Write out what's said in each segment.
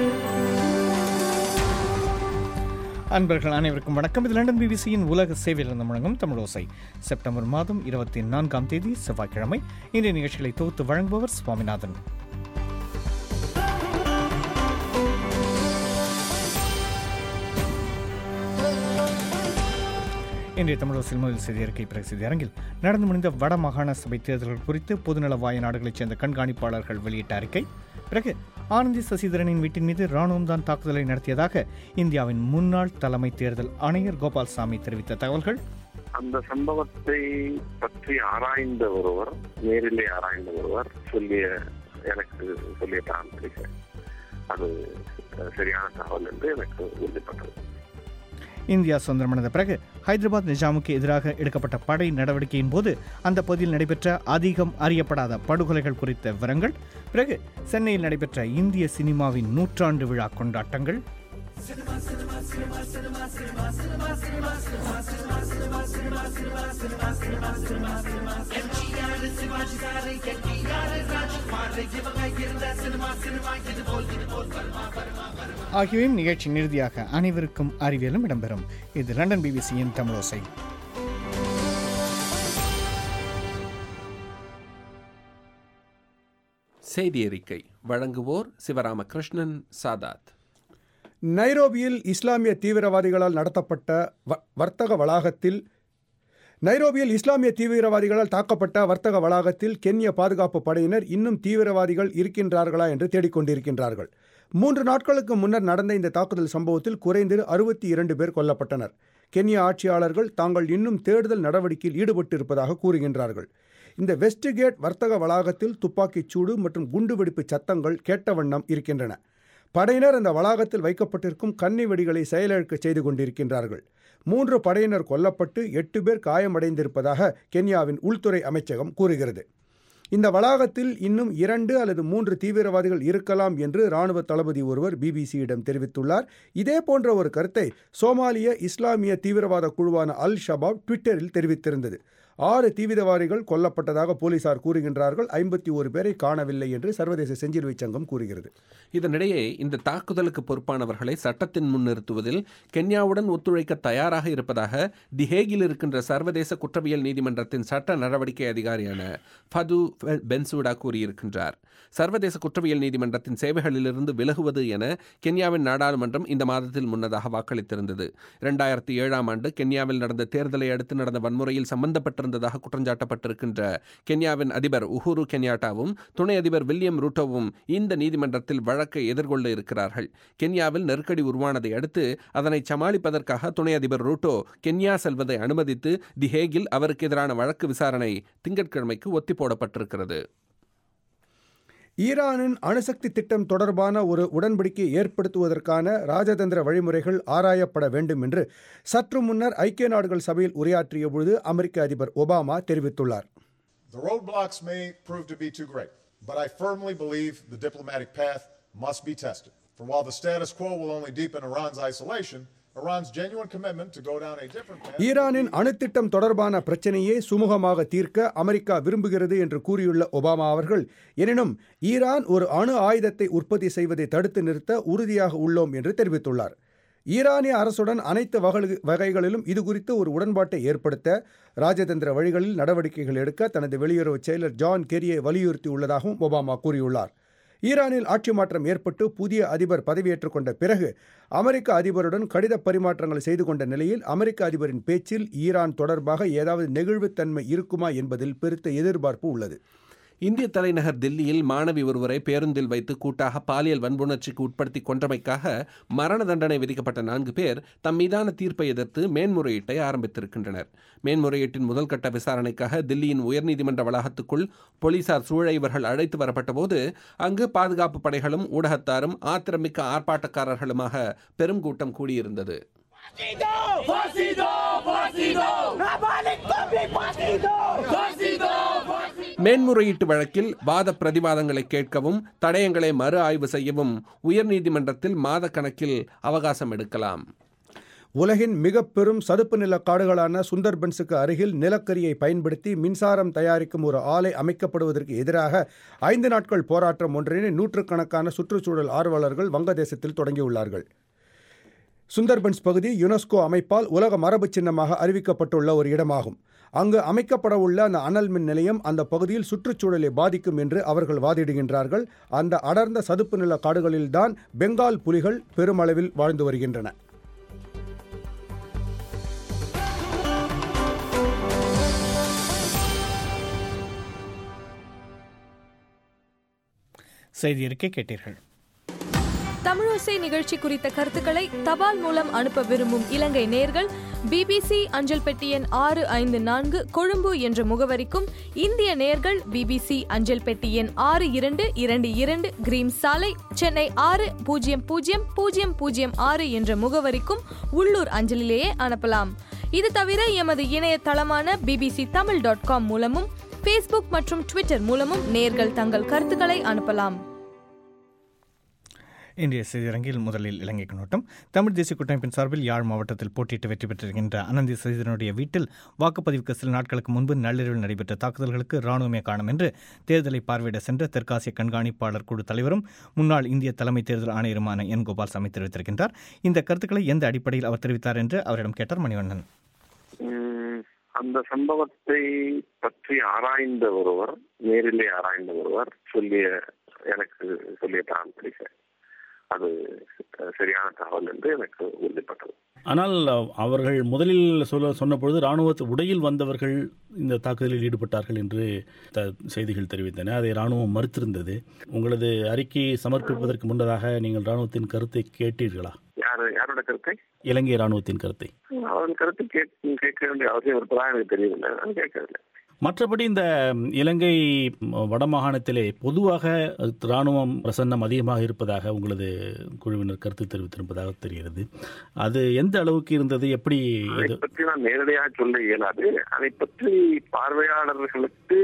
அன்பர்கள் அனைவருக்கும் வணக்கம் இது லண்டன் பிபிசியின் உலக சேவையிலிருந்து முழங்கும் தமிழோசை செப்டம்பர் மாதம் இருபத்தி நான்காம் தேதி செவ்வாய்க்கிழமை இன்றைய நிகழ்ச்சிகளை தொகுத்து வழங்குபவர் சுவாமிநாதன் இன்றைய தமிழோசில் முதல் செய்தி அறிக்கை பிறகு செய்தி அரங்கில் நடந்து முடிந்த வட மாகாண சபை தேர்தல்கள் குறித்து பொதுநலவாய நாடுகளைச் சேர்ந்த கண்காணிப்பாளர்கள் வெளியிட்ட அறிக்கை பிறகு ஆனந்தி சசிதரனின் வீட்டின் மீது ராணுவம் தான் தாக்குதலை நடத்தியதாக இந்தியாவின் முன்னாள் தலைமை தேர்தல் ஆணையர் கோபால்சாமி தெரிவித்த தகவல்கள் அந்த சம்பவத்தை பற்றி ஆராய்ந்த ஒருவர் நேரிலே ஆராய்ந்த ஒருவர் சொல்லிய எனக்கு சொல்லிய தான் படிக்கிறேன் அது அஹ், சரியான தகவல் என்று எனக்கு உறுதிப்பட்டது இந்தியா சுதந்திரமடைந்த பிறகு ஹைதராபாத் நிஜாமுக்கு எதிராக எடுக்கப்பட்ட படை நடவடிக்கையின் போது அந்த பகுதியில் நடைபெற்ற அதிகம் அறியப்படாத படுகொலைகள் குறித்த விவரங்கள் பிறகு சென்னையில் நடைபெற்ற இந்திய சினிமாவின் நூற்றாண்டு விழா கொண்டாட்டங்கள் ஆகியவை நிகழ்ச்சியின் இறுதியாக அனைவருக்கும் அறிவியலும் இடம்பெறும் இது லண்டன் பிபிசியின் தமிழோசை செய்தி அறிக்கை வழங்குவோர் சிவராமகிருஷ்ணன் சாதாத் நைரோபியில் இஸ்லாமிய தீவிரவாதிகளால் நடத்தப்பட்ட வ- வர்த்தக வளாகத்தில் நைரோபியில் இஸ்லாமிய தீவிரவாதிகளால் தாக்கப்பட்ட வர்த்தக வளாகத்தில் கென்ய பாதுகாப்பு படையினர் இன்னும் தீவிரவாதிகள் இருக்கின்றார்களா என்று தேடிக்கொண்டிருக்கின்றார்கள் மூன்று நாட்களுக்கு முன்னர் நடந்த இந்த தாக்குதல் சம்பவத்தில் குறைந்தது அறுபத்தி இரண்டு பேர் கொல்லப்பட்டனர் கென்ய ஆட்சியாளர்கள் தாங்கள் இன்னும் தேடுதல் நடவடிக்கையில் ஈடுபட்டிருப்பதாக கூறுகின்றார்கள் இந்த வெஸ்ட்கேட் வர்த்தக வளாகத்தில் துப்பாக்கிச் சூடு மற்றும் குண்டுவெடிப்பு சத்தங்கள் கேட்ட வண்ணம் இருக்கின்றன படையினர் அந்த வளாகத்தில் வைக்கப்பட்டிருக்கும் கன்னி வெடிகளை செயலிழக்க செய்து கொண்டிருக்கின்றார்கள் மூன்று படையினர் கொல்லப்பட்டு எட்டு பேர் காயமடைந்திருப்பதாக கென்யாவின் உள்துறை அமைச்சகம் கூறுகிறது இந்த வளாகத்தில் இன்னும் இரண்டு அல்லது மூன்று தீவிரவாதிகள் இருக்கலாம் என்று ராணுவ தளபதி ஒருவர் பிபிசியிடம் தெரிவித்துள்ளார் இதே போன்ற ஒரு கருத்தை சோமாலிய இஸ்லாமிய தீவிரவாத குழுவான அல் ஷபாப் ட்விட்டரில் தெரிவித்திருந்தது ஆறு தீவிரவாதிகள் கொல்லப்பட்டதாக போலீசார் கூறுகின்றார்கள் ஐம்பத்தி ஒரு பேரை காணவில்லை என்று சர்வதேச செஞ்சிலுவை சங்கம் கூறுகிறது இதனிடையே இந்த தாக்குதலுக்கு பொறுப்பானவர்களை சட்டத்தின் முன் நிறுத்துவதில் கென்யாவுடன் ஒத்துழைக்க தயாராக இருப்பதாக திஹேகில் இருக்கின்ற சர்வதேச குற்றவியல் நீதிமன்றத்தின் சட்ட நடவடிக்கை அதிகாரியான ஃபது பென்சூடா கூறியிருக்கின்றார் சர்வதேச குற்றவியல் நீதிமன்றத்தின் சேவைகளிலிருந்து விலகுவது என கென்யாவின் நாடாளுமன்றம் இந்த மாதத்தில் முன்னதாக வாக்களித்திருந்தது இரண்டாயிரத்தி ஏழாம் ஆண்டு கென்யாவில் நடந்த தேர்தலை அடுத்து நடந்த வன்முறையில் சம்பந்தப்பட்டிருந்ததாக குற்றஞ்சாட்டப்பட்டிருக்கின்ற கென்யாவின் அதிபர் உஹுரு கென்யாட்டாவும் துணை அதிபர் வில்லியம் ரூட்டோவும் இந்த நீதிமன்றத்தில் வழக்கை எதிர்கொள்ள இருக்கிறார்கள் கென்யாவில் நெருக்கடி உருவானதை அடுத்து அதனை சமாளிப்பதற்காக துணை அதிபர் ரூட்டோ கென்யா செல்வதை அனுமதித்து தி ஹேகில் அவருக்கு எதிரான வழக்கு விசாரணை திங்கட்கிழமைக்கு ஒத்தி போடப்பட்டிருக்கிறது ஈரானின் அணுசக்தி திட்டம் தொடர்பான ஒரு உடன்படிக்கை ஏற்படுத்துவதற்கான ராஜதந்திர வழிமுறைகள் ஆராயப்பட வேண்டும் என்று சற்று முன்னர் ஐக்கிய நாடுகள் சபையில் உரையாற்றிய பொழுது அமெரிக்க அதிபர் ஒபாமா தெரிவித்துள்ளார் The roadblocks may prove to be too great, but I firmly believe the diplomatic path must be tested. For while the status quo will only deepen Iran's isolation, Iran's genuine commitment to go down a different path. ஈரானின் அணுத்திட்டம் தொடர்பான பிரச்சனையை சுமூகமாக தீர்க்க America விரும்புகிறது என்று கூறியுள்ள Obama அவர்கள் எனினும் ஈரான் ஒரு அணு ஆயுதத்தை உற்பத்தி செய்வதை தடுத்து நிறுத்த உறுதியாக உள்ளோம் என்று தெரிவித்துள்ளார் ஈரானிய அரசுடன் அனைத்து வகை- வகைகளிலும் இது குறித்து ஒரு உடன்பாட்டை ஏற்படுத்த ராஜதந்திர வழிகளில் நடவடிக்கைகள் எடுக்க தனது வெளியுறவு செயலர் ஜான் கெரியை வலியுறுத்தியுள்ளதாகவும் ஒபாமா கூறியுள்ளார் ஈரானில் ஆட்சி மாற்றம் ஏற்பட்டு புதிய அதிபர் பதவியேற்றுக் கொண்ட பிறகு அமெரிக்க அதிபருடன் கடித பரிமாற்றங்களை செய்து கொண்ட நிலையில் அமெரிக்க அதிபரின் பேச்சில் ஈரான் தொடர்பாக ஏதாவது நெகிழ்வுத்தன்மை இருக்குமா என்பதில் பெருத்த எதிர்பார்ப்பு உள்ளது இந்திய தலைநகர் தில்லியில் மாணவி ஒருவரை பேருந்தில் வைத்து கூட்டாக பாலியல் வன்புணர்ச்சிக்கு உட்படுத்தி கொன்றமைக்காக மரண தண்டனை விதிக்கப்பட்ட நான்கு பேர் தம் மீதான தீர்ப்பை எதிர்த்து மேன்முறையீட்டை ஆரம்பித்திருக்கின்றனர் மேன்முறையீட்டின் முதல் கட்ட விசாரணைக்காக தில்லியின் உயர்நீதிமன்ற வளாகத்துக்குள் போலீசார் சூழ இவர்கள் அழைத்து வரப்பட்டபோது அங்கு பாதுகாப்பு படைகளும் ஊடகத்தாரும் ஆத்திரமிக்க ஆர்ப்பாட்டக்காரர்களுமாக பெரும் கூட்டம் கூடியிருந்தது மேன்முறையீட்டு வழக்கில் வாத பிரதிவாதங்களை கேட்கவும் தடயங்களை மறு ஆய்வு செய்யவும் உயர்நீதிமன்றத்தில் மாத கணக்கில் அவகாசம் எடுக்கலாம் உலகின் மிக பெரும் சதுப்பு நில காடுகளான சுந்தர்பன்ஸுக்கு அருகில் நிலக்கரியை பயன்படுத்தி மின்சாரம் தயாரிக்கும் ஒரு ஆலை அமைக்கப்படுவதற்கு எதிராக ஐந்து நாட்கள் போராட்டம் ஒன்றினை நூற்றுக்கணக்கான சுற்றுச்சூழல் ஆர்வலர்கள் வங்கதேசத்தில் தொடங்கியுள்ளார்கள் சுந்தர்பன்ஸ் பகுதி யுனெஸ்கோ அமைப்பால் உலக மரபு சின்னமாக அறிவிக்கப்பட்டுள்ள ஒரு இடமாகும் அங்கு அமைக்கப்படவுள்ள அந்த அனல் மின் நிலையம் அந்த பகுதியில் சுற்றுச்சூழலை பாதிக்கும் என்று அவர்கள் வாதிடுகின்றார்கள் அந்த அடர்ந்த சதுப்பு நில காடுகளில்தான் பெங்கால் புலிகள் பெருமளவில் வாழ்ந்து வருகின்றன செய்தி அறிக்கை கேட்டீர்கள் தமிழோசை நிகழ்ச்சி குறித்த கருத்துக்களை தபால் மூலம் அனுப்ப விரும்பும் இலங்கை நேர்கள் பிபிசி அஞ்சல் பெட்டி எண் ஆறு ஐந்து நான்கு கொழும்பு என்ற முகவரிக்கும் இந்திய நேர்கள் பிபிசி அஞ்சல் பெட்டி எண் ஆறு இரண்டு இரண்டு இரண்டு கிரீம் சாலை சென்னை ஆறு பூஜ்ஜியம் பூஜ்ஜியம் பூஜ்ஜியம் பூஜ்ஜியம் ஆறு என்ற முகவரிக்கும் உள்ளூர் அஞ்சலிலேயே அனுப்பலாம் இது தவிர எமது இணையதளமான பிபிசி தமிழ் டாட் காம் மூலமும் ஃபேஸ்புக் மற்றும் ட்விட்டர் மூலமும் நேர்கள் தங்கள் கருத்துக்களை அனுப்பலாம் இன்றைய செய்தியரங்கில் முதலில் இலங்கை கண்ணோட்டம் தமிழ் தேசிய கூட்டமைப்பின் சார்பில் யாழ் மாவட்டத்தில் போட்டியிட்டு வெற்றி பெற்றிருக்கின்ற அனந்தி சசிதரனுடைய வீட்டில் வாக்குப்பதிவுக்கு சில நாட்களுக்கு முன்பு நள்ளிரவில் நடைபெற்ற தாக்குதல்களுக்கு ராணுவமே காரணம் என்று தேர்தலை பார்வையிட சென்ற தெற்காசிய கண்காணிப்பாளர் குழு தலைவரும் முன்னாள் இந்திய தலைமை தேர்தல் ஆணையருமான என் கோபால்சாமி தெரிவித்திருக்கின்றார் இந்த கருத்துக்களை எந்த அடிப்படையில் அவர் தெரிவித்தார் என்று அவரிடம் கேட்டார் மணிவண்ணன் உம், அந்த சம்பவத்தை பற்றி ஆராய்ந்த ஒருவர் நேரிலே ஆராய்ந்த ஒருவர் சொல்லிய எனக்கு சொல்லிய தான் படிச்சேன் அது அஹ், சரியான தகவல் என்று எனக்கு உறுதிப்பட்டது ஆனால் அவர்கள் முதலில் சொல்ல சொன்னபொழுது இராணுவ உடையில் வந்தவர்கள் இந்த தாக்குதலில் ஈடுபட்டார்கள் என்று த செய்திகள் தெரிவித்தன அதை இராணுவம் மறுத்திருந்தது உங்களது அறிக்கையை சமர்ப்பிப்பதற்கு முன்னதாக நீங்கள் இராணுவத்தின் கருத்தை கேட்டீர்களா யாரு யாரோட கருத்தை இலங்கை இராணுவத்தின் கருத்தை அவர்கள் கருத்து கேட்க கேட்க வேண்டிய அவசியம் இருப்பதா எனக்கு தெரியவில்லை நான் கேட்கவில்லை மற்றபடி இந்த இலங்கை வடமாகாணத்திலே பொதுவாக இராணுவம் பிரசன்னம் அதிகமாக இருப்பதாக உங்களது குழுவினர் கருத்து தெரிவித்திருப்பதாக தெரிகிறது அது எந்த அளவுக்கு இருந்தது எப்படி அதை இது பற்றி நான் நேரடியாக சொல்ல இயலாது அதை பற்றி பார்வையாளர்களுக்கு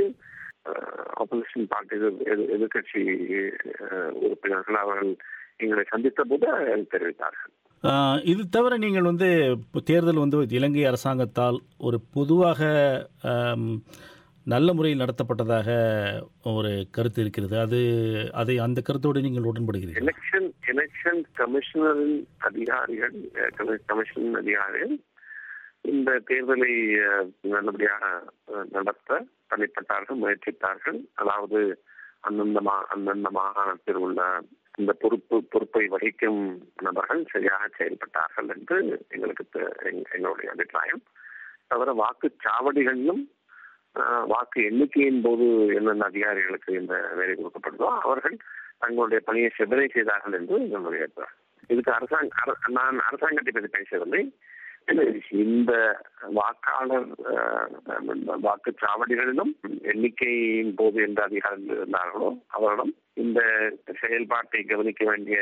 ஆப்போசிஷன் பார்ட்டி எதிர்கட்சி உறுப்பினர்கள் அவர்கள் எங்களை சந்தித்த போது தெரிவித்தார்கள் ஆஹ், இது தவிர நீங்கள் வந்து இப்போ தேர்தல் வந்து இலங்கை அரசாங்கத்தால் ஒரு பொதுவாக ஆம், நல்ல முறையில் நடத்தப்பட்டதாக ஒரு கருத்து இருக்கிறது அது அதை அந்த கருத்தோடு நீங்கள் உடன்படுகிறீர்கள் எலெக்ஷன் எலெக்ஷன் கமிஷனரின் அதிகாரிகள் அஹ், கமி- கமிஷன் அதிகாரிகள் இந்த தேர்தலை அஹ், நல்லபடியாக அஹ், நடத்த தனிப்பட்டார்கள் முயற்சித்தார்கள் அதாவது அந்தந்த மா அந்தந்த மாகாணத்தில் உள்ள இந்த பொறுப்பு பொறுப்பை வகிக்கும் நபர்கள் சரியாக செயல்பட்டார்கள் என்று எங்களுக்கு தெ- எங்க- எங்களுடைய அபிப்பிராயம் தவிர வாக்குச்சாவடிகளிலும் ஆஹ், வாக்கு எண்ணிக்கையின் போது எந்தெந்த அதிகாரிகளுக்கு இந்த வேலை கொடுக்கப்படுதோ அவர்கள் தங்களுடைய பணியை செவ்வனை செய்தார்கள் என்று எங்களுடைய அபிப்பிராயம். இதுக்கு அரசாங்க அர- நான் அரசாங்கத்தை பற்றி பேசவில்லை இந்த வாக்காளர் ஆஹ், இந்த வாக்குச்சாவடிகளிலும் எண்ணிக்கையின் போது எந்த அதிகாரிகள் இருந்தார்களோ அவர்களும் இந்த செயல்பாட்டை கவனிக்க வேண்டிய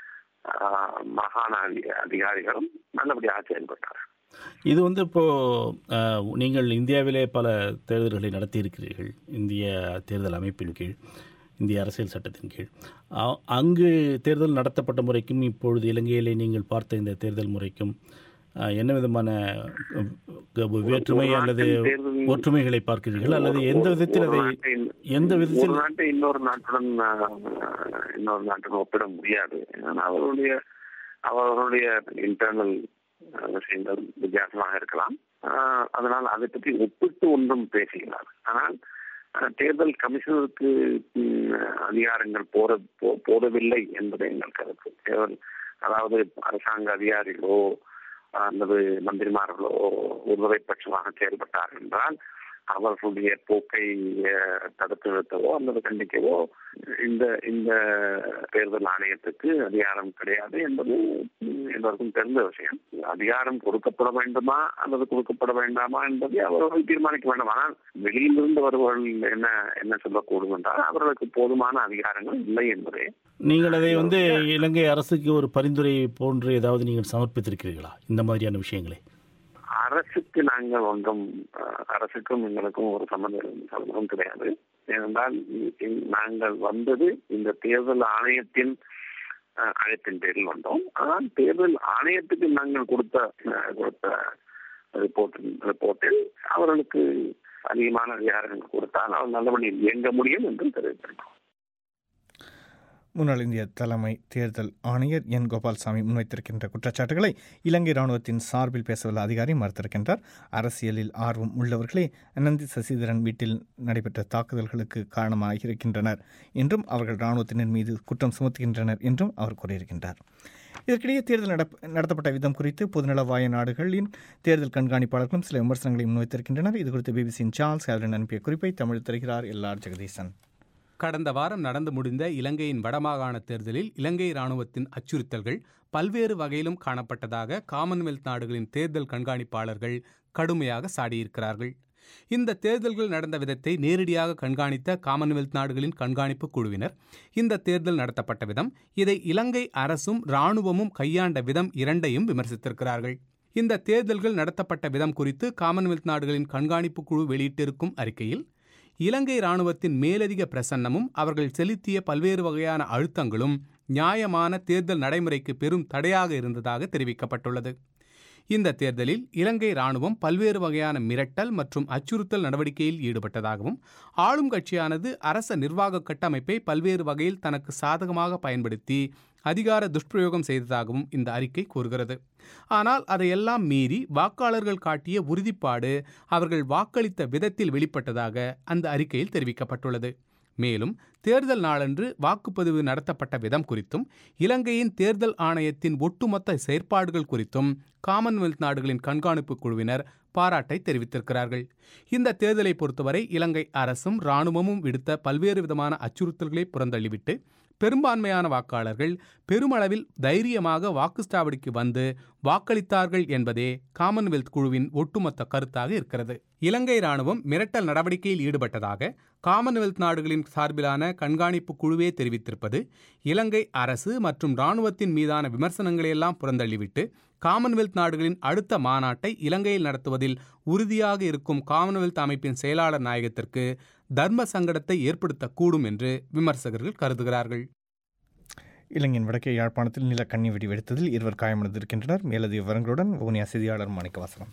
ஆஹ், மாகாண அதி- அதிகாரிகளும் நல்லபடியாக செயல்பட்டார்கள் இது வந்து இப்போ ஆஹ், நீங்கள் இந்தியாவிலே பல தேர்தல்களை நடத்தியிருக்கிறீர்கள் இந்திய தேர்தல் அமைப்பின் கீழ் இந்திய அரசியல் சட்டத்தின் கீழ் அ- அங்கு தேர்தல் நடத்தப்பட்ட முறைக்கும் இப்பொழுது இலங்கையிலே நீங்கள் பார்த்த இந்த தேர்தல் முறைக்கும் ஆஹ், என்ன விதமான அஹ், வேற்றுமை ஒரு அல்லது நாட்டின் தேர்தல் ஒற்றுமைகளை பார்க்கிறீர்கள் அல்லது எந்த விதத்தில் ஒரு அதை நாட்டின் எந்த ஒரு விதத்தில் நாட்டை இன்னொரு நாட்டுடன் ஆஹ், இன்னொரு நாட்டுடன் ஒப்பிட முடியாது ஏன்னா அவர்களுடைய அவர்களுடைய இன்டர்னல் விஷயங்கள் வித்தியாசமாக இருக்கலாம் ஆஹ், அதனால் அதை பற்றி ஒப்பிட்டு ஒன்றும் பேசுகிறார் ஆனால் ஆஹ், தேர்தல் கமிஷனருக்கு ம், அதிகாரங்கள் போற போ- போடவில்லை என்பது எங்கள் கருத்து தேர்தல் அதாவது அரசாங்க அதிகாரிகளோ அல்லது மந்திரிமார்களோ ஒருவரை பட்சமாக செயல்பட்டார்கள் என்றால் அவர்களுடைய போக்கை அஹ், தடுத்து நிறுத்தவோ அல்லது கண்டிக்கவோ இந்த இந்த தேர்தல் ஆணையத்துக்கு அதிகாரம் கிடையாது என்பது ம், எல்லோருக்கும் தெரிந்த விஷயம் அதிகாரம் கொடுக்கப்பட வேண்டுமா அல்லது கொடுக்கப்பட வேண்டாமா என்பதை அவர்கள் தீர்மானிக்க வேண்டும் ஆனால் வெளியிலிருந்து வருபவர்கள் என்ன என்ன சொல்லக்கூடும் என்றால் அவர்களுக்கு போதுமான அதிகாரங்கள் இல்லை என்பதே நீங்கள் அதை வந்து இலங்கை அரசுக்கு ஒரு பரிந்துரை போன்று ஏதாவது நீங்கள் சமர்ப்பித்திருக்கிறீர்களா இந்த மாதிரியான விஷயங்களை அரசுக்கு நாங்கள் ஒன்றும் அஹ், அரசுக்கும் எங்களுக்கும் ஒரு சம்பந்தம் சம்பந்தம் கிடையாது ஏனென்றால் இ- இ- நாங்கள் வந்தது இந்த தேர்தல் ஆணையத்தின் அஹ், அழைப்பின் பேரில் வந்தோம் ஆனால் தேர்தல் ஆணையத்துக்கு நாங்கள் கொடுத்த அஹ், கொடுத்த ரிப்போர்ட் ரிப்போர்ட்டில் அவர்களுக்கு அதிகமான அதிகாரங்கள் கொடுத்தால் அவர் நல்லபடியில் இயங்க முடியும் என்று தெரிவித்திருக்கிறோம் முன்னாள் இந்திய தலைமை தேர்தல் ஆணையர் என் கோபால்சாமி முன்வைத்திருக்கின்ற குற்றச்சாட்டுகளை இலங்கை ராணுவத்தின் சார்பில் பேசவுள்ள அதிகாரி மறுத்திருக்கின்றார் அரசியலில் ஆர்வம் உள்ளவர்களே அனந்தி சசிதரன் வீட்டில் நடைபெற்ற தாக்குதல்களுக்கு காரணமாக இருக்கின்றனர் என்றும் அவர்கள் ராணுவத்தினர் மீது குற்றம் சுமத்துகின்றனர் என்றும் அவர் கூறியிருக்கின்றார் இதற்கிடையே தேர்தல் நடப்- நடத்தப்பட்ட விதம் குறித்து பொதுநலவாய நாடுகளின் தேர்தல் கண்காணிப்பாளர்களும் சில விமர்சனங்களை முன்வைத்திருக்கின்றனர் இது குறித்து பிபிசியின் சார்ல்ஸ் ஹேலன் அனுப்பிய குறிப்பை தமிழ் தருகிறார் எல்ஆர் ஜெகதீசன் கடந்த வாரம் நடந்து முடிந்த இலங்கையின் வடமாகாண தேர்தலில் இலங்கை ராணுவத்தின் அச்சுறுத்தல்கள் பல்வேறு வகையிலும் காணப்பட்டதாக காமன்வெல்த் நாடுகளின் தேர்தல் கண்காணிப்பாளர்கள் கடுமையாக சாடியிருக்கிறார்கள் இந்த தேர்தல்கள் நடந்த விதத்தை நேரடியாக கண்காணித்த காமன்வெல்த் நாடுகளின் கண்காணிப்பு குழுவினர் இந்த தேர்தல் நடத்தப்பட்ட விதம் இதை இலங்கை அரசும் இராணுவமும் கையாண்ட விதம் இரண்டையும் விமர்சித்திருக்கிறார்கள் இந்த தேர்தல்கள் நடத்தப்பட்ட விதம் குறித்து காமன்வெல்த் நாடுகளின் கண்காணிப்பு குழு வெளியிட்டிருக்கும் அறிக்கையில் இலங்கை ராணுவத்தின் மேலதிக பிரசன்னமும் அவர்கள் செலுத்திய பல்வேறு வகையான அழுத்தங்களும் நியாயமான தேர்தல் நடைமுறைக்கு பெரும் தடையாக இருந்ததாக தெரிவிக்கப்பட்டுள்ளது இந்த தேர்தலில் இலங்கை ராணுவம் பல்வேறு வகையான மிரட்டல் மற்றும் அச்சுறுத்தல் நடவடிக்கையில் ஈடுபட்டதாகவும் ஆளும் கட்சியானது அரச நிர்வாக கட்டமைப்பை பல்வேறு வகையில் தனக்கு சாதகமாக பயன்படுத்தி அதிகார துஷ்பிரயோகம் செய்ததாகவும் இந்த அறிக்கை கூறுகிறது ஆனால் அதையெல்லாம் மீறி வாக்காளர்கள் காட்டிய உறுதிப்பாடு அவர்கள் வாக்களித்த விதத்தில் வெளிப்பட்டதாக அந்த அறிக்கையில் தெரிவிக்கப்பட்டுள்ளது மேலும் தேர்தல் நாளன்று வாக்குப்பதிவு நடத்தப்பட்ட விதம் குறித்தும் இலங்கையின் தேர்தல் ஆணையத்தின் ஒட்டுமொத்த செயற்பாடுகள் குறித்தும் காமன்வெல்த் நாடுகளின் கண்காணிப்பு குழுவினர் பாராட்டை தெரிவித்திருக்கிறார்கள் இந்த தேர்தலை பொறுத்தவரை இலங்கை அரசும் இராணுவமும் விடுத்த பல்வேறு விதமான அச்சுறுத்தல்களை புறந்தள்ளிவிட்டு பெரும்பான்மையான வாக்காளர்கள் பெருமளவில் தைரியமாக வாக்குச்சாவடிக்கு வந்து வாக்களித்தார்கள் என்பதே காமன்வெல்த் குழுவின் ஒட்டுமொத்த கருத்தாக இருக்கிறது இலங்கை ராணுவம் மிரட்டல் நடவடிக்கையில் ஈடுபட்டதாக காமன்வெல்த் நாடுகளின் சார்பிலான கண்காணிப்பு குழுவே தெரிவித்திருப்பது இலங்கை அரசு மற்றும் இராணுவத்தின் மீதான விமர்சனங்களையெல்லாம் புறந்தள்ளிவிட்டு காமன்வெல்த் நாடுகளின் அடுத்த மாநாட்டை இலங்கையில் நடத்துவதில் உறுதியாக இருக்கும் காமன்வெல்த் அமைப்பின் செயலாளர் நாயகத்திற்கு தர்ம சங்கடத்தை ஏற்படுத்தக்கூடும் என்று விமர்சகர்கள் கருதுகிறார்கள் இலங்கையின் வடக்கே யாழ்ப்பாணத்தில் நிலக்கண்ணி வெடி வெடித்ததில் இருவர் காயமடைந்திருக்கின்றனர் மேலதிக விவரங்களுடன் வவுனியா செய்தியாளர் மாணிக்கவாசனம்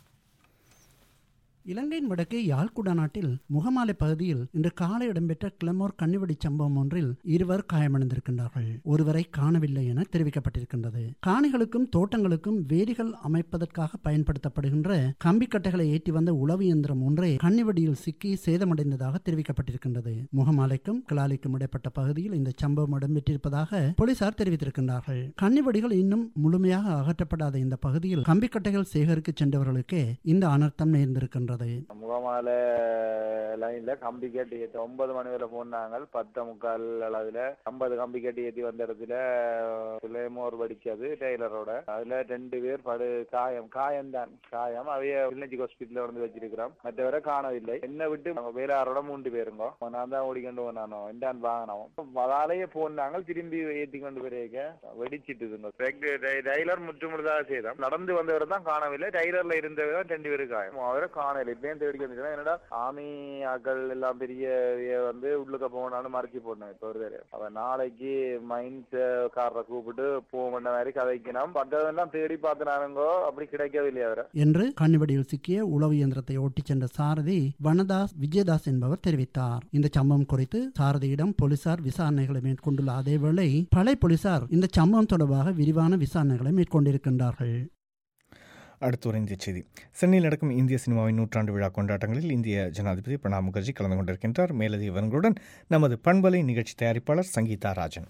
இலங்கையின் வடக்கே யாழ்குடா நாட்டில் முகமாலை பகுதியில் இன்று காலை இடம்பெற்ற கிளமோர் கண்ணிவெடி சம்பவம் ஒன்றில் இருவர் காயமடைந்திருக்கின்றார்கள் ஒருவரை காணவில்லை என தெரிவிக்கப்பட்டிருக்கின்றது காணிகளுக்கும் தோட்டங்களுக்கும் வேலிகள் அமைப்பதற்காக பயன்படுத்தப்படுகின்ற கம்பிக்கட்டைகளை ஏற்றி வந்த உளவு இயந்திரம் ஒன்றே கண்ணிவெடியில் சிக்கி சேதமடைந்ததாக தெரிவிக்கப்பட்டிருக்கின்றது முகமாலைக்கும் கிளாலிக்கும் இடைப்பட்ட பகுதியில் இந்த சம்பவம் இடம்பெற்றிருப்பதாக போலீசார் தெரிவித்திருக்கின்றார்கள் கண்ணிவெடிகள் இன்னும் முழுமையாக அகற்றப்படாத இந்த பகுதியில் கம்பிக்கட்டைகள் சேகரிக்க சென்றவர்களுக்கே இந்த அனர்த்தம் நேர்ந்திருக்கின்றது முகமால லைன்ல கம்பி கட்டி ஏத்தி ஒன்பது மணி வரை போனாங்க பத்து முக்கால் அளவுல ஐம்பது கம்பி கட்டி ஏத்தி வந்த இடத்துல பிள்ளைமோர் வடிச்சது டெய்லரோட அதுல ரெண்டு பேர் படு காயம் காயம் தான் காயம் அவைய கிளிநொச்சி ஹாஸ்பிட்டல்ல வந்து வச்சிருக்கிறோம் மற்றவரை காணவில்லை என்ன விட்டு நம்ம வேளாரோட மூன்று பேருங்க நான் தான் ஓடிக்கொண்டு போனானோ எண்டான் வாங்கினோம் அதாலேயே போனாங்க திரும்பி ஏத்தி கொண்டு போயிருக்க வெடிச்சிட்டுதுங்க டெய்லர் முற்றுமுழுதாக செய்தோம் நடந்து வந்தவரை தான் காணவில்லை டெய்லர்ல இருந்தவர் தான் ரெண்டு பேரும் காயம் அவரை காணவில்லை இப்பயும் தேடி வந்துட்டேன் என்னடா ஆமி ஆக்கள் எல்லாம் பெரிய இவ வந்து உள்ளுக்க போனாலும் மறைச்சு போடணும் இப்ப ஒரு அவன் நாளைக்கு மைன்ஸ் காரரை கூப்பிட்டு போன மாதிரி கதைக்கணும் பட்டதெல்லாம் தேடி பார்த்தினாருங்கோ அப்படி கிடைக்கவில்லை அவரை என்று கண்ணிவெடியில் சிக்கிய உளவு இயந்திரத்தை ஓட்டிச் சென்ற சாரதி வனதாஸ் விஜயதாஸ் என்பவர் தெரிவித்தார் இந்த சம்பவம் குறித்து சாரதியிடம் போலீசார் விசாரணைகளை மேற்கொண்டுள்ள அதேவேளை பழைய போலீசார் இந்த சம்பவம் தொடர்பாக விரிவான விசாரணைகளை மேற்கொண்டிருக்கின்றார்கள் அடுத்து ஒரு இந்திய செய்தி சென்னையில் நடக்கும் இந்திய சினிமாவின் நூற்றாண்டு விழா கொண்டாட்டங்களில் இந்திய ஜனாதிபதி பிரணாப் முகர்ஜி கலந்து கொண்டிருக்கின்றார் மேலதிக விவரங்களுடன் நமது பண்பலை நிகழ்ச்சி தயாரிப்பாளர் சங்கீதா ராஜன்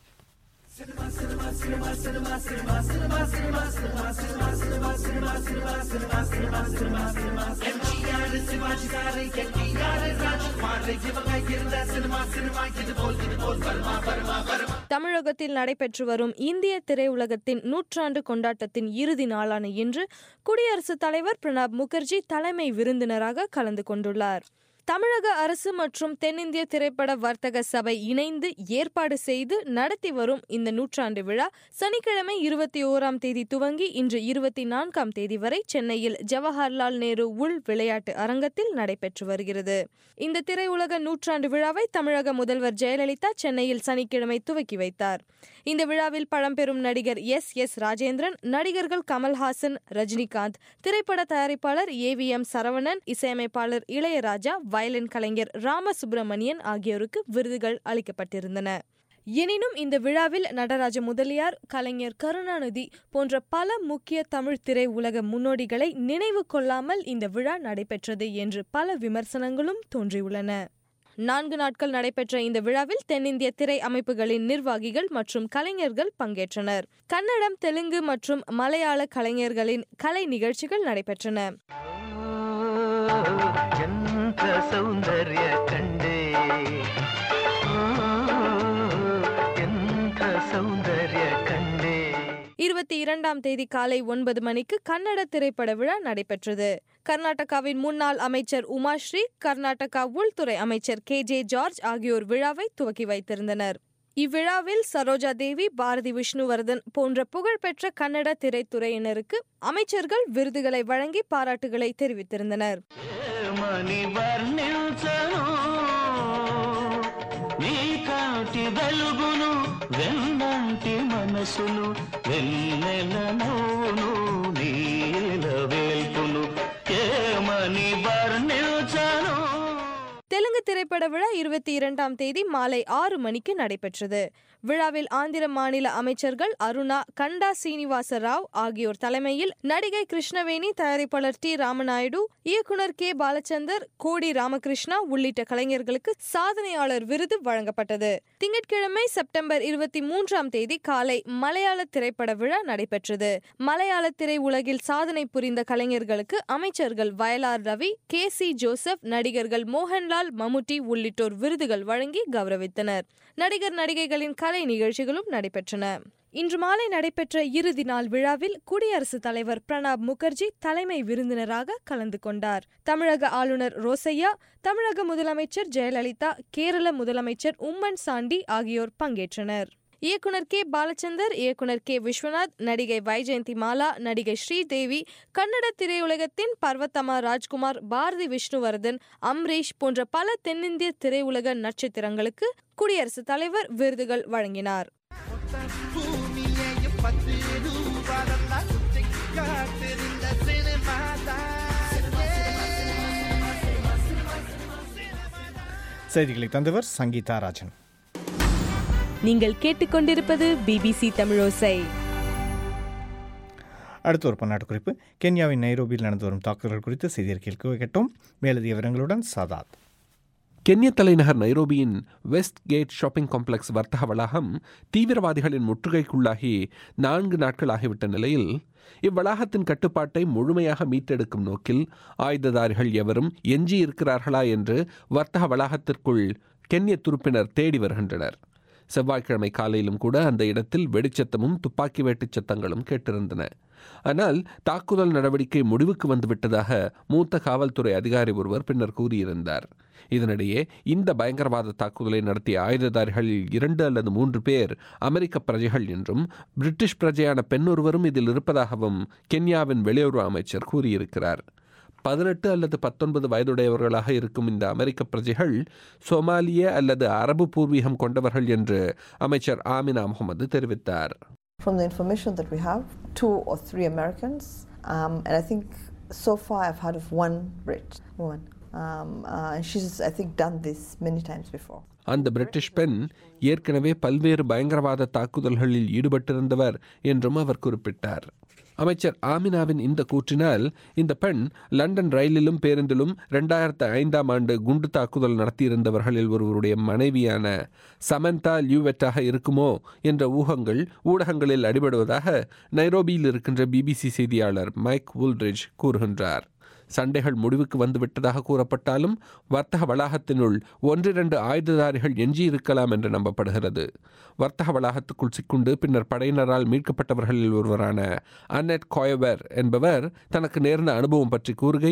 தமிழகத்தில் நடைபெற்று வரும் இந்திய திரையுலகத்தின் நூற்றாண்டு கொண்டாட்டத்தின் இறுதி நாளான இன்று குடியரசுத் தலைவர் பிரணாப் முகர்ஜி தலைமை விருந்தினராக கலந்து கொண்டுள்ளார் தமிழக அரசு மற்றும் தென்னிந்திய திரைப்பட வர்த்தக சபை இணைந்து ஏற்பாடு செய்து நடத்தி வரும் இந்த நூற்றாண்டு விழா சனிக்கிழமை இருபத்தி ஓராம் தேதி துவங்கி இன்று இருபத்தி நான்காம் தேதி வரை சென்னையில் ஜவஹர்லால் நேரு உள் விளையாட்டு அரங்கத்தில் நடைபெற்று வருகிறது இந்த திரையுலக நூற்றாண்டு விழாவை தமிழக முதல்வர் ஜெயலலிதா சென்னையில் சனிக்கிழமை துவக்கி வைத்தார் இந்த விழாவில் பழம்பெரும் நடிகர் எஸ் எஸ் ராஜேந்திரன் நடிகர்கள் கமல்ஹாசன் ரஜினிகாந்த் திரைப்பட தயாரிப்பாளர் ஏ வி எம் சரவணன் இசையமைப்பாளர் இளையராஜா வயலின் கலைஞர் ராமசுப்பிரமணியன் ஆகியோருக்கு விருதுகள் அளிக்கப்பட்டிருந்தன எனினும் இந்த விழாவில் நடராஜ முதலியார் கலைஞர் கருணாநிதி போன்ற பல முக்கிய தமிழ் திரை உலக முன்னோடிகளை நினைவு கொள்ளாமல் இந்த விழா நடைபெற்றது என்று பல விமர்சனங்களும் தோன்றியுள்ளன நான்கு நாட்கள் நடைபெற்ற இந்த விழாவில் தென்னிந்திய திரை அமைப்புகளின் நிர்வாகிகள் மற்றும் கலைஞர்கள் பங்கேற்றனர் கன்னடம் தெலுங்கு மற்றும் மலையாள கலைஞர்களின் கலை நிகழ்ச்சிகள் நடைபெற்றன ఎంత సౌందర్య కండే ఎంత సౌందర్య కండే இருபத்தி இரண்டாம் தேதி காலை ஒன்பது மணிக்கு கன்னட திரைப்பட விழா நடைபெற்றது கர்நாடகாவின் முன்னாள் அமைச்சர் உமாஸ்ரீ கர்நாடகா உள்துறை அமைச்சர் கே ஜே ஜார்ஜ் ஆகியோர் விழாவை துவக்கி வைத்திருந்தனர் இவ்விழாவில் சரோஜா தேவி பாரதி விஷ்ணுவர்தன் போன்ற புகழ்பெற்ற கன்னட திரைத்துறையினருக்கு அமைச்சர்கள் விருதுகளை வழங்கி பாராட்டுகளை தெரிவித்திருந்தனர் మని వర్ణించను నీ కాటి వెలుగును వెన్నంటి మనసును వెన్నెల నవ్వును నీల వేల్పును ఏమని వర్ణించను தெலுங்கு திரைப்பட விழா இருபத்தி இரண்டாம் தேதி மாலை ஆறு மணிக்கு நடைபெற்றது விழாவில் ஆந்திர மாநில அமைச்சர்கள் அருணா கண்டா சீனிவாச ராவ் ஆகியோர் தலைமையில் நடிகை கிருஷ்ணவேணி தயாரிப்பாளர் டி ராமநாயுடு இயக்குனர் கே பாலச்சந்தர் கோடி ராமகிருஷ்ணா உள்ளிட்ட கலைஞர்களுக்கு சாதனையாளர் விருது வழங்கப்பட்டது திங்கட்கிழமை செப்டம்பர் இருபத்தி மூன்றாம் தேதி காலை மலையாள திரைப்பட விழா நடைபெற்றது மலையாள திரை உலகில் சாதனை புரிந்த கலைஞர்களுக்கு அமைச்சர்கள் Vayalar Ravi K C Joseph நடிகர்கள் மோகன்லால் மம்முட்டி உள்ளிட்டோர் விருதுகள் வழங்கி கௌரவித்தனர் நடிகர் நடிகைகளின் கலை நிகழ்ச்சிகளும் நடைபெற்றன இன்று மாலை நடைபெற்ற இறுதி நாள் விழாவில் குடியரசுத் தலைவர் பிரணாப் முகர்ஜி தலைமை விருந்தினராக கலந்து கொண்டார் தமிழக ஆளுநர் ரோசையா தமிழக முதலமைச்சர் ஜெயலலிதா கேரள முதலமைச்சர் உம்மன் சாண்டி ஆகியோர் பங்கேற்றனர் இயக்குனர் கே பாலச்சந்தர் இயக்குனர் கே விஸ்வநாத் நடிகை வைஜெயந்தி மாலா நடிகை ஸ்ரீதேவி கன்னட திரையுலகத்தின் பர்வத்தமா ராஜ்குமார் பாரதி விஷ்ணுவர்தன் அம்ரீஷ் போன்ற பல தென்னிந்திய திரையுலக நட்சத்திரங்களுக்கு குடியரசுத் தலைவர் விருதுகள் வழங்கினார் பூமியையும் பத்து ரூபாதெல்லாம் சுத்தி காத்திருந்த சினிமா செய்திகளை தந்தவர் சங்கீதா ராஜன் நீங்கள் கேட்டுக்கொண்டிருப்பது பிபிசி தமிழோசை அடுத்த ஒரு பன்னாட்டு குறிப்பு கென்யாவின் நைரோபியில் நடந்து வரும் தாக்குதல்கள் குறித்து செய்தியறிக்கையில் கேட்டோம் மேலதிக விவரங்களுடன் சதாத் கென்ய தலைநகர் நைரோபியின் வெஸ்ட் கேட் ஷாப்பிங் காம்ப்ளெக்ஸ் வர்த்தக வளாகம் தீவிரவாதிகளின் முற்றுகைக்குள்ளாகி நான்கு நாட்கள் ஆகிவிட்ட நிலையில் இவ்வளாகத்தின் கட்டுப்பாட்டை முழுமையாக மீட்டெடுக்கும் நோக்கில் ஆயுததாரிகள் எவரும் எஞ்சி இருக்கிறார்களா என்று வர்த்தக வளாகத்திற்குள் கென்ய துருப்பினர் தேடி வருகின்றனர் செவ்வாய்க்கிழமை காலையிலும் கூட அந்த இடத்தில் வெடிச்சத்தமும் துப்பாக்கி வேட்டுச் சத்தங்களும் கேட்டிருந்தன ஆனால் தாக்குதல் நடவடிக்கை முடிவுக்கு வந்துவிட்டதாக மூத்த காவல்துறை அதிகாரி ஒருவர் பின்னர் கூறியிருந்தார் இதனிடையே இந்த பயங்கரவாத தாக்குதலை நடத்திய ஆயுததாரிகளில் இரண்டு அல்லது மூன்று பேர் அமெரிக்க பிரஜைகள் என்றும் பிரிட்டிஷ் பிரஜையான பெண் ஒருவரும் இதில் இருப்பதாகவும் கென்யாவின் வெளியுறவு அமைச்சர் கூறியிருக்கிறார் பதினெட்டு அல்லது பத்தொன்பது வயதுடையவர்களாக இருக்கும் இந்த அமெரிக்க பிரஜைகள் சோமாலிய அல்லது அரபு பூர்வீகம் கொண்டவர்கள் என்று அமைச்சர் ஆமினா முகமது தெரிவித்தார் From the information that we have, two or three Americans, um, and I think so far I've heard of one Brit woman. Um, uh, and she's, I think, done this many times before. அந்த British பெண் ஏற்கனவே பல்வேறு பயங்கரவாத தாக்குதல்களில் ஈடுபட்டிருந்தவர் என்றும் அவர் குறிப்பிட்டார் அமைச்சர் ஆமினாவின் இந்த கூற்றினால் இந்த பெண் லண்டன் ரயிலிலும் பேருந்திலும் ரெண்டாயிரத்து ஐந்தாம் ஆண்டு குண்டு தாக்குதல் நடத்தியிருந்தவர்களில் ஒருவருடைய மனைவியான சமந்தா லியூவெட்டாக இருக்குமோ என்ற ஊகங்கள் ஊடகங்களில் அடிபடுவதாக நைரோபியில் இருக்கின்ற பிபிசி செய்தியாளர் மைக் வுல்ட்ரிட்ஜ் கூறுகின்றார் சண்டைகள் முடிவுக்கு வந்துவிட்டதாக கூறப்பட்டாலும் வர்த்தக வளாகத்தினுள் ஒன்றிரண்டு ஆயுததாரிகள் எஞ்சியிருக்கலாம் என்று நம்பப்படுகிறது வர்த்தக வளாகத்துக்குள் சிக்குண்டு பின்னர் படையினரால் மீட்கப்பட்டவர்களில் ஒருவரான அன்னெட் கோயவர் என்பவர் தனக்கு நேர்ந்த அனுபவம் பற்றி கூறுகையில்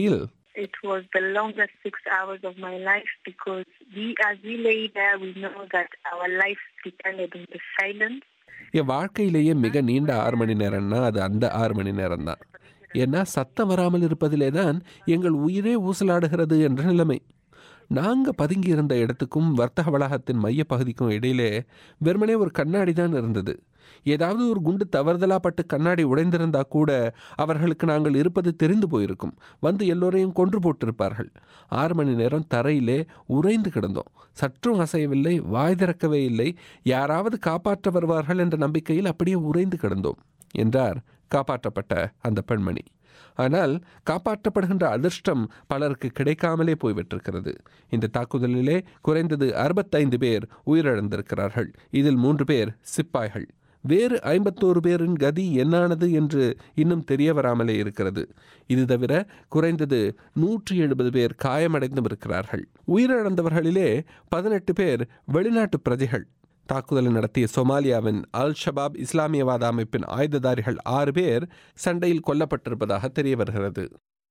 It was the longest six hours of my life because we, as we lay there, we know that our life depended on the silence. என் வாழ்க்கையிலேயே மிக நீண்ட ஆறு மணி நேரம்னா அது அந்த ஆறு மணி நேரம்தான் ஏன்னா சத்தம் வராமல் இருப்பதிலே தான் எங்கள் உயிரே ஊசலாடுகிறது என்ற நிலைமை நாங்கள் பதுங்கி இருந்த இடத்துக்கும் வர்த்தக வளாகத்தின் மைய பகுதிக்கும் இடையிலே வெறுமனே ஒரு கண்ணாடி தான் இருந்தது ஏதாவது ஒரு குண்டு தவறுதலாக பட்டு கண்ணாடி உடைந்திருந்தா கூட அவர்களுக்கு நாங்கள் இருப்பது தெரிந்து போயிருக்கும் வந்து எல்லோரையும் கொன்று போட்டிருப்பார்கள் ஆறு மணி நேரம் தரையிலே உறைந்து கிடந்தோம் சற்றும் அசையவில்லை வாய் திறக்கவே இல்லை யாராவது காப்பாற்ற வருவார்கள் என்ற நம்பிக்கையில் அப்படியே உறைந்து கிடந்தோம் என்றார் காப்பாற்றப்பட்ட அந்த பெண்மணி ஆனால் காப்பாற்றப்படுகின்ற அதிர்ஷ்டம் பலருக்கு கிடைக்காமலே போய்விட்டிருக்கிறது இந்த தாக்குதலிலே குறைந்தது அறுபத்தைந்து பேர் உயிரிழந்திருக்கிறார்கள் இதில் மூன்று பேர் சிப்பாய்கள் வேறு ஐம்பத்தோரு பேரின் கதி என்னானது என்று இன்னும் தெரிய வராமலே இருக்கிறது இது தவிர குறைந்தது நூற்றி எழுபது பேர் காயமடைந்தும் இருக்கிறார்கள் உயிரிழந்தவர்களிலே பதினெட்டு பேர் வெளிநாட்டு பிரஜைகள் தாக்குதலை நடத்திய சொமாலியாவின் அல் ஷபாப் இஸ்லாமியவாத அமைப்பின் ஆயுததாரிகள் ஆறு பேர் சண்டையில் கொல்லப்பட்டிருப்பதாக தெரிய வருகிறது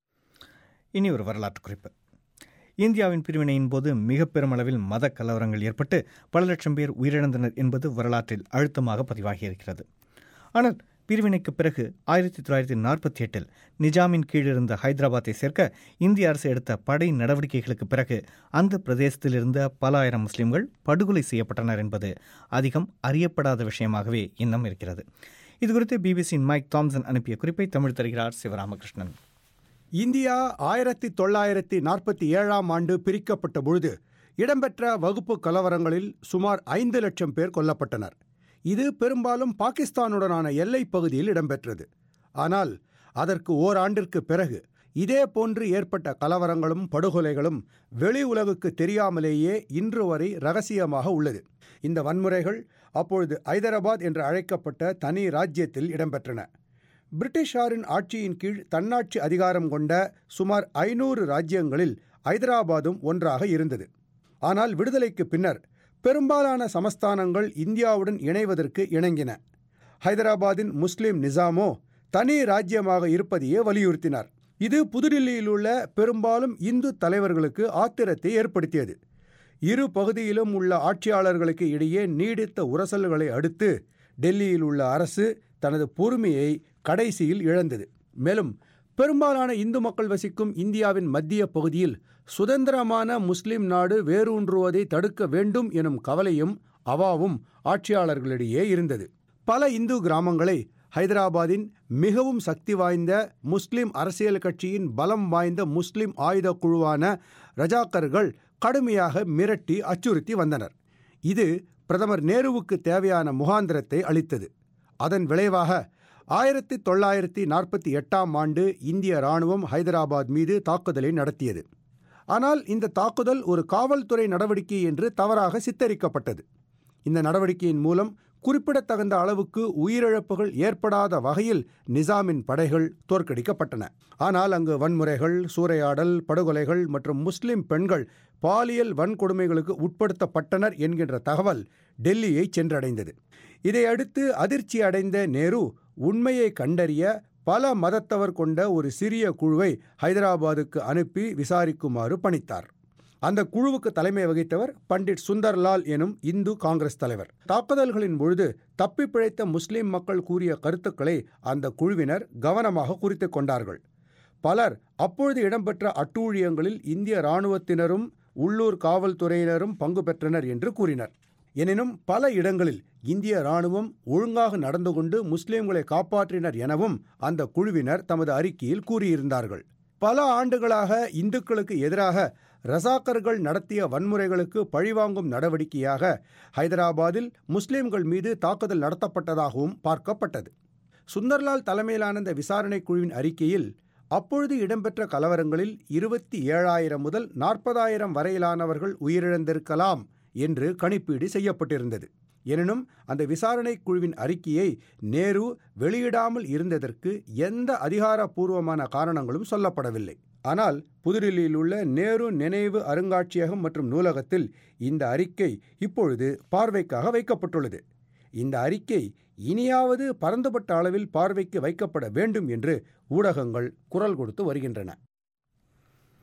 இனி ஒரு வரலாற்று குறிப்பு இந்தியாவின் பிரிவினையின் போது மிக பெருமளவில் மத கலவரங்கள் ஏற்பட்டு பல லட்சம் பேர் உயிரிழந்தனர் என்பது வரலாற்றில் அழுத்தமாக பதிவாகியிருக்கிறது ஆனால் பிரிவினைக்கு பிறகு ஆயிரத்தி தொள்ளாயிரத்தி நாற்பத்தி எட்டில் நிஜாமின் கீழிருந்த ஹைதராபாத்தை சேர்க்க இந்திய அரசு எடுத்த படை நடவடிக்கைகளுக்கு பிறகு அந்த பிரதேசத்தில் இருந்த பல ஆயிரம் முஸ்லிம்கள் படுகொலை செய்யப்பட்டனர் என்பது அதிகம் அறியப்படாத விஷயமாகவே இன்னும் இருக்கிறது இதுகுறித்து பிபிசியின் மைக் தாம்சன் அனுப்பிய குறிப்பை தமிழ் தருகிறார் சிவராமகிருஷ்ணன் இந்தியா ஆயிரத்தி தொள்ளாயிரத்தி நாற்பத்தி ஏழாம் ஆண்டு பிரிக்கப்பட்ட பொழுது இடம்பெற்ற வகுப்பு கலவரங்களில் சுமார் ஐந்து லட்சம் பேர் கொல்லப்பட்டனர் இது பெரும்பாலும் பாகிஸ்தானுடனான எல்லைப் பகுதியில் இடம்பெற்றது ஆனால் அதற்கு ஓராண்டிற்கு பிறகு இதே போன்று ஏற்பட்ட கலவரங்களும் படுகொலைகளும் வெளி உலகுக்கு தெரியாமலேயே இன்று வரை ரகசியமாக உள்ளது இந்த வன்முறைகள் அப்பொழுது ஐதராபாத் என்று அழைக்கப்பட்ட தனி ராஜ்யத்தில் இடம்பெற்றன பிரிட்டிஷாரின் ஆட்சியின் கீழ் தன்னாட்சி அதிகாரம் கொண்ட சுமார் ஐநூறு ராஜ்யங்களில் ஐதராபாத்தும் ஒன்றாக இருந்தது ஆனால் விடுதலைக்கு பின்னர் பெரும்பாலான சமஸ்தானங்கள் இந்தியாவுடன் இணைவதற்கு இணங்கின ஹைதராபாத்தின் முஸ்லிம் நிசாமோ தனி ராஜ்யமாக இருப்பதையே வலியுறுத்தினார் இது புதுடில்லியில் உள்ள பெரும்பாலும் இந்து தலைவர்களுக்கு ஆத்திரத்தை ஏற்படுத்தியது இரு பகுதியிலும் உள்ள ஆட்சியாளர்களுக்கு இடையே நீடித்த உரசல்களை அடுத்து டெல்லியில் உள்ள அரசு தனது பொறுமையை கடைசியில் இழந்தது மேலும் பெரும்பாலான இந்து மக்கள் வசிக்கும் இந்தியாவின் மத்திய பகுதியில் சுதந்திரமான முஸ்லிம் நாடு வேரூன்றுவதை தடுக்க வேண்டும் எனும் கவலையும் அவாவும் ஆட்சியாளர்களிடையே இருந்தது பல இந்து கிராமங்களை ஹைதராபாத்தின் மிகவும் சக்தி வாய்ந்த முஸ்லிம் அரசியல் கட்சியின் பலம் வாய்ந்த முஸ்லிம் ஆயுத குழுவான ரஜாக்கர்கள் கடுமையாக மிரட்டி அச்சுறுத்தி வந்தனர் இது பிரதமர் நேருவுக்கு தேவையான முகாந்திரத்தை அளித்தது அதன் விளைவாக ஆயிரத்தி தொள்ளாயிரத்தி நாற்பத்தி எட்டாம் ஆண்டு இந்திய ராணுவம் ஹைதராபாத் மீது தாக்குதலை நடத்தியது ஆனால் இந்த தாக்குதல் ஒரு காவல்துறை நடவடிக்கை என்று தவறாக சித்தரிக்கப்பட்டது இந்த நடவடிக்கையின் மூலம் குறிப்பிடத்தகுந்த அளவுக்கு உயிரிழப்புகள் ஏற்படாத வகையில் நிசாமின் படைகள் தோற்கடிக்கப்பட்டன ஆனால் அங்கு வன்முறைகள் சூறையாடல் படுகொலைகள் மற்றும் முஸ்லிம் பெண்கள் பாலியல் வன்கொடுமைகளுக்கு உட்படுத்தப்பட்டனர் என்கின்ற தகவல் டெல்லியை சென்றடைந்தது இதையடுத்து அதிர்ச்சி அடைந்த நேரு உண்மையை கண்டறிய பல மதத்தவர் கொண்ட ஒரு சிறிய குழுவை ஹைதராபாத்துக்கு அனுப்பி விசாரிக்குமாறு பணித்தார் அந்த குழுவுக்கு தலைமை வகித்தவர் பண்டிட் சுந்தர்லால் எனும் இந்து காங்கிரஸ் தலைவர் தாக்குதல்களின் பொழுது தப்பி பிழைத்த முஸ்லிம் மக்கள் கூறிய கருத்துக்களை அந்த குழுவினர் கவனமாக குறித்து கொண்டார்கள் பலர் அப்பொழுது இடம்பெற்ற அட்டூழியங்களில் இந்திய இராணுவத்தினரும் உள்ளூர் காவல்துறையினரும் பங்கு பெற்றனர் என்று கூறினர் எனினும் பல இடங்களில் இந்திய இராணுவம் ஒழுங்காக நடந்து கொண்டு முஸ்லிம்களை காப்பாற்றினர் எனவும் அந்த குழுவினர் தமது அறிக்கையில் கூறியிருந்தார்கள் பல ஆண்டுகளாக இந்துக்களுக்கு எதிராக ரசாக்கர்கள் நடத்திய வன்முறைகளுக்கு பழிவாங்கும் நடவடிக்கையாக ஹைதராபாத்தில் முஸ்லிம்கள் மீது தாக்குதல் நடத்தப்பட்டதாகவும் பார்க்கப்பட்டது சுந்தர்லால் தலைமையிலான இந்த விசாரணை குழுவின் அறிக்கையில் அப்பொழுது இடம்பெற்ற கலவரங்களில் இருபத்தி ஏழாயிரம் முதல் நாற்பதாயிரம் வரையிலானவர்கள் உயிரிழந்திருக்கலாம் என்று கணிப்பீடு செய்யப்பட்டிருந்தது எனினும் அந்த விசாரணை குழுவின் அறிக்கையை நேரு வெளியிடாமல் இருந்ததற்கு எந்த அதிகாரப்பூர்வமான காரணங்களும் சொல்லப்படவில்லை ஆனால் புதுடில்லியில் உள்ள நேரு நினைவு அருங்காட்சியகம் மற்றும் நூலகத்தில் இந்த அறிக்கை இப்பொழுது பார்வைக்காக வைக்கப்பட்டுள்ளது இந்த அறிக்கை இனியாவது பரந்துபட்ட அளவில் பார்வைக்கு வைக்கப்பட வேண்டும் என்று ஊடகங்கள் குரல் கொடுத்து வருகின்றன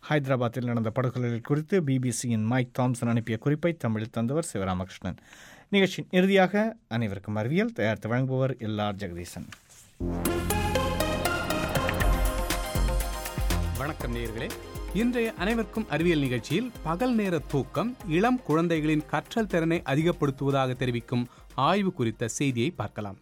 ஹைதராபாத்தில் நடந்த படுகொலைகள் குறித்து பிபிசியின் மைக் தாம்சன் அனுப்பிய குறிப்பை தமிழில் தந்தவர் சிவராமகிருஷ்ணன் நிகழ்ச்சியின் இறுதியாக அனைவருக்கும் அறிவியல் தயாரித்து வழங்குபவர் எல் ஆர் ஜெகதீசன் வணக்கம் நேயர்களே இன்றைய அனைவருக்கும் அறிவியல் நிகழ்ச்சியில் பகல் நேர தூக்கம் இளம் குழந்தைகளின் கற்றல் திறனை அதிகப்படுத்துவதாக தெரிவிக்கும் ஆய்வு குறித்த செய்தியை பார்க்கலாம்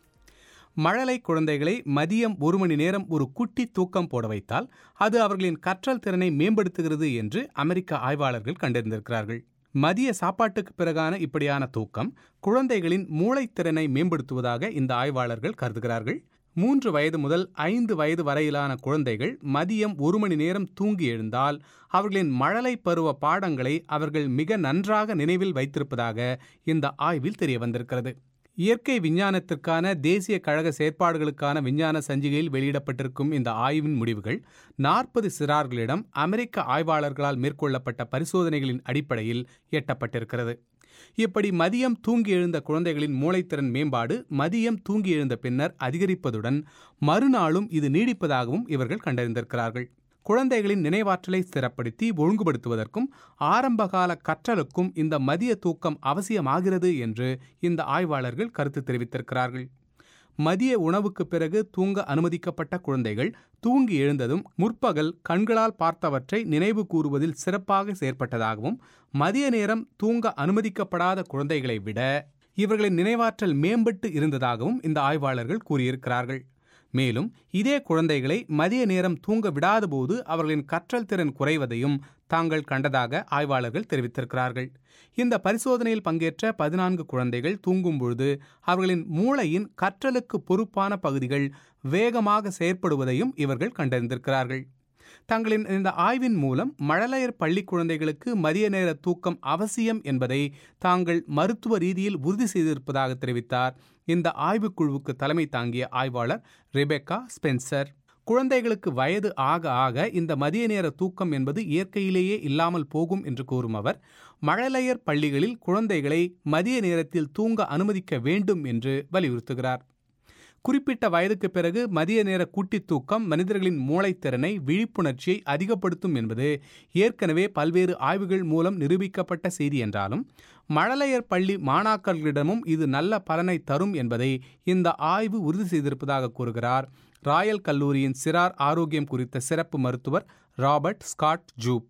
மழலை குழந்தைகளை மதியம் ஒரு மணி நேரம் ஒரு குட்டி தூக்கம் போட வைத்தால் அது அவர்களின் கற்றல் திறனை மேம்படுத்துகிறது என்று அமெரிக்க ஆய்வாளர்கள் கண்டறிந்திருக்கிறார்கள் மதிய சாப்பாட்டுக்கு பிறகான இப்படியான தூக்கம் குழந்தைகளின் மூளைத்திறனை மேம்படுத்துவதாக இந்த ஆய்வாளர்கள் கருதுகிறார்கள் மூன்று வயது முதல் ஐந்து வயது வரையிலான குழந்தைகள் மதியம் ஒரு மணி நேரம் தூங்கி எழுந்தால் அவர்களின் மழலை பருவ பாடங்களை அவர்கள் மிக நன்றாக நினைவில் வைத்திருப்பதாக இந்த ஆய்வில் தெரிய வந்திருக்கிறது இயற்கை விஞ்ஞானத்திற்கான தேசிய கழக செயற்பாடுகளுக்கான விஞ்ஞான சஞ்சிகையில் வெளியிடப்பட்டிருக்கும் இந்த ஆய்வின் முடிவுகள் நாற்பது சிறார்களிடம் அமெரிக்க ஆய்வாளர்களால் மேற்கொள்ளப்பட்ட பரிசோதனைகளின் அடிப்படையில் எட்டப்பட்டிருக்கிறது இப்படி மதியம் தூங்கி எழுந்த குழந்தைகளின் மூளைத்திறன் மேம்பாடு மதியம் தூங்கி எழுந்த பின்னர் அதிகரிப்பதுடன் மறுநாளும் இது நீடிப்பதாகவும் இவர்கள் கண்டறிந்திருக்கிறார்கள் குழந்தைகளின் நினைவாற்றலை ஸ்திரப்படுத்தி ஒழுங்குபடுத்துவதற்கும் ஆரம்பகால கற்றலுக்கும் இந்த மதிய தூக்கம் அவசியமாகிறது என்று இந்த ஆய்வாளர்கள் கருத்து தெரிவித்திருக்கிறார்கள் மதிய உணவுக்கு பிறகு தூங்க அனுமதிக்கப்பட்ட குழந்தைகள் தூங்கி எழுந்ததும் முற்பகல் கண்களால் பார்த்தவற்றை நினைவு கூறுவதில் சிறப்பாக செயற்பட்டதாகவும் மதிய நேரம் தூங்க அனுமதிக்கப்படாத குழந்தைகளை விட இவர்களின் நினைவாற்றல் மேம்பட்டு இருந்ததாகவும் இந்த ஆய்வாளர்கள் கூறியிருக்கிறார்கள் மேலும் இதே குழந்தைகளை மதிய நேரம் தூங்க விடாதபோது அவர்களின் கற்றல் திறன் குறைவதையும் தாங்கள் கண்டதாக ஆய்வாளர்கள் தெரிவித்திருக்கிறார்கள் இந்த பரிசோதனையில் பங்கேற்ற பதினான்கு குழந்தைகள் தூங்கும் பொழுது அவர்களின் மூளையின் கற்றலுக்கு பொறுப்பான பகுதிகள் வேகமாக செயற்படுவதையும் இவர்கள் கண்டறிந்திருக்கிறார்கள் தங்களின் இந்த ஆய்வின் மூலம் மழலையர் பள்ளி குழந்தைகளுக்கு மதிய நேர தூக்கம் அவசியம் என்பதை தாங்கள் மருத்துவ ரீதியில் உறுதி செய்திருப்பதாக தெரிவித்தார் இந்த ஆய்வுக்குழுவுக்கு தலைமை தாங்கிய ஆய்வாளர் ரெபெக்கா ஸ்பென்சர் குழந்தைகளுக்கு வயது ஆக ஆக இந்த மதிய நேர தூக்கம் என்பது இயற்கையிலேயே இல்லாமல் போகும் என்று கூறும் அவர் மழலையர் பள்ளிகளில் குழந்தைகளை மதிய நேரத்தில் தூங்க அனுமதிக்க வேண்டும் என்று வலியுறுத்துகிறார் குறிப்பிட்ட வயதுக்கு பிறகு மதிய நேர கூட்டி தூக்கம் மனிதர்களின் மூளைத்திறனை விழிப்புணர்ச்சியை அதிகப்படுத்தும் என்பது ஏற்கனவே பல்வேறு ஆய்வுகள் மூலம் நிரூபிக்கப்பட்ட செய்தி என்றாலும் மழலையர் பள்ளி மாணாக்கர்களிடமும் இது நல்ல பலனை தரும் என்பதை இந்த ஆய்வு உறுதி செய்திருப்பதாக கூறுகிறார் ராயல் கல்லூரியின் சிறார் ஆரோக்கியம் குறித்த சிறப்பு மருத்துவர் ராபர்ட் ஸ்காட் ஜூப்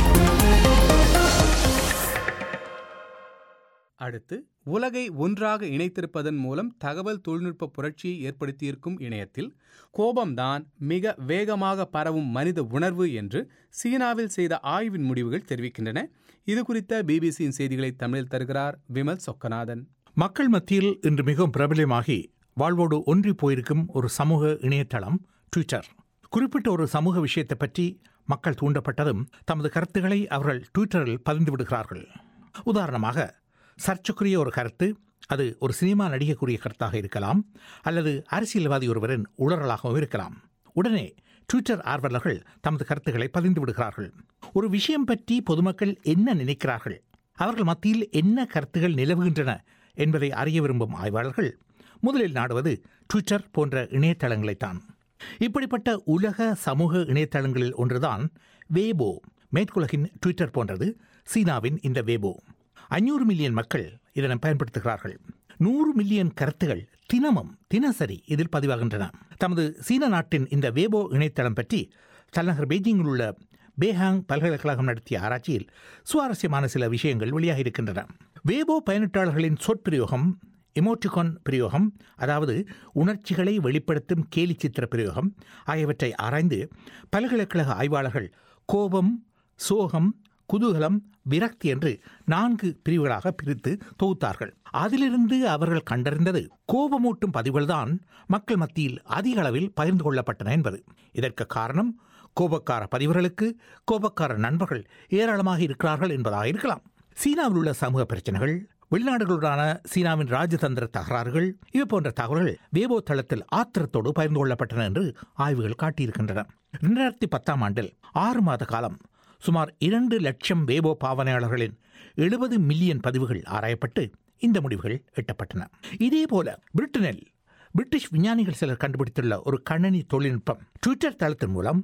அடுத்து உலகை ஒன்றாக இணைத்திருப்பதன் மூலம் தகவல் தொழில்நுட்ப புரட்சியை ஏற்படுத்தியிருக்கும் இணையத்தில் கோபம்தான் மிக வேகமாக பரவும் மனித உணர்வு என்று சீனாவில் செய்த ஆய்வின் முடிவுகள் தெரிவிக்கின்றன இது குறித்த பிபிசியின் செய்திகளை தமிழில் தருகிறார் விமல் சொக்கநாதன் மக்கள் மத்தியில் இன்று மிகவும் பிரபலமாகி வாழ்வோடு ஒன்றி போயிருக்கும் ஒரு சமூக இணையதளம் ட்விட்டர் குறிப்பிட்ட ஒரு சமூக விஷயத்தை பற்றி மக்கள் தூண்டப்பட்டதும் தமது கருத்துக்களை அவர்கள் ட்விட்டரில் பதிந்து விடுகிறார்கள் உதாரணமாக சர்ச்சைக்குரிய ஒரு கருத்து அது ஒரு சினிமா நடிகக்கூடிய கருத்தாக இருக்கலாம் அல்லது அரசியல்வாதி ஒருவரின் உளறலாகவும் இருக்கலாம் உடனே ட்விட்டர் ஆர்வலர்கள் தமது கருத்துக்களை பதிந்து விடுகிறார்கள் ஒரு விஷயம் பற்றி பொதுமக்கள் என்ன நினைக்கிறார்கள் அவர்கள் மத்தியில் என்ன கருத்துகள் நிலவுகின்றன என்பதை அறிய விரும்பும் ஆய்வாளர்கள் முதலில் நாடுவது ட்விட்டர் போன்ற இணையதளங்களைத்தான் இப்படிப்பட்ட உலக சமூக இணையதளங்களில் ஒன்றுதான் வேபோ மேற்குலகின் ட்விட்டர் போன்றது சீனாவின் இந்த வேபோ ஐநூறு மில்லியன் மக்கள் இதனை பயன்படுத்துகிறார்கள் நூறு மில்லியன் கருத்துகள் தினமும் தினசரி இதில் பதிவாகின்றன தமது சீன நாட்டின் இந்த வேபோ இணையதளம் பற்றி தலைநகர் பெய்ஜிங்கில் உள்ள பேஹாங் பல்கலைக்கழகம் நடத்திய ஆராய்ச்சியில் சுவாரஸ்யமான சில விஷயங்கள் வெளியாகி இருக்கின்றன வேபோ பயணிட்டாளர்களின் சொற்பிரயோகம் எமோட்டிகான் பிரயோகம் அதாவது உணர்ச்சிகளை வெளிப்படுத்தும் கேலி சித்திர பிரயோகம் ஆகியவற்றை ஆராய்ந்து பல்கலைக்கழக ஆய்வாளர்கள் கோபம் சோகம் குதூகலம் விரக்தி என்று நான்கு பிரிவுகளாக பிரித்து தொகுத்தார்கள் அதிலிருந்து அவர்கள் கண்டறிந்தது கோபமூட்டும் பதிவுகள்தான் மக்கள் மத்தியில் அதிக அளவில் பகிர்ந்து கொள்ளப்பட்டன என்பது இதற்கு காரணம் கோபக்கார பதிவுகளுக்கு கோபக்கார நண்பர்கள் ஏராளமாக இருக்கிறார்கள் என்பதாக இருக்கலாம் சீனாவில் உள்ள சமூக பிரச்சனைகள் வெளிநாடுகளுடனான சீனாவின் ராஜதந்திர தகராறுகள் இவை போன்ற தகவல்கள் வேபோ தளத்தில் ஆத்திரத்தோடு பகிர்ந்து கொள்ளப்பட்டன என்று ஆய்வுகள் காட்டியிருக்கின்றன இரண்டாயிரத்தி பத்தாம் ஆண்டில் ஆறு மாத காலம் சுமார் இரண்டு லட்சம் வேபோ பாவனையாளர்களின் எழுபது மில்லியன் பதிவுகள் ஆராயப்பட்டு இந்த முடிவுகள் எட்டப்பட்டன இதேபோல பிரிட்டனில் பிரிட்டிஷ் விஞ்ஞானிகள் சிலர் கண்டுபிடித்துள்ள ஒரு கணனி தொழில்நுட்பம் ட்விட்டர் தளத்தின் மூலம்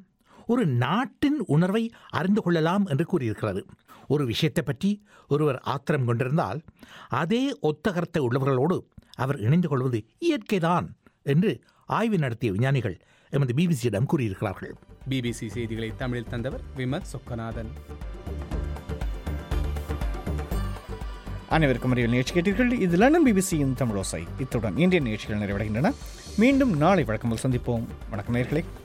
ஒரு நாட்டின் உணர்வை அறிந்து கொள்ளலாம் என்று கூறியிருக்கிறது ஒரு விஷயத்தை பற்றி ஒருவர் ஆத்திரம் கொண்டிருந்தால் அதே ஒத்த கருத்தை உள்ளவர்களோடு அவர் இணைந்து கொள்வது இயற்கைதான் என்று ஆய்வு நடத்திய விஞ்ஞானிகள் எமது பிபிசியிடம் கூறியிருக்கிறார்கள் பிபிசி செய்திகளை தமிழில் தந்தவர் விமல் சொக்கநாதன் அனைவருக்கும் அறிவியல் நிகழ்ச்சி கேட்டீர்கள் இது லண்டன் பிபிசியின் தமிழோசை இத்துடன் இந்திய நிகழ்ச்சிகள் நிறைவடைகின்றன மீண்டும் நாளை வழக்கம்போல் சந்திப்போம் வணக்கம் நேர்களே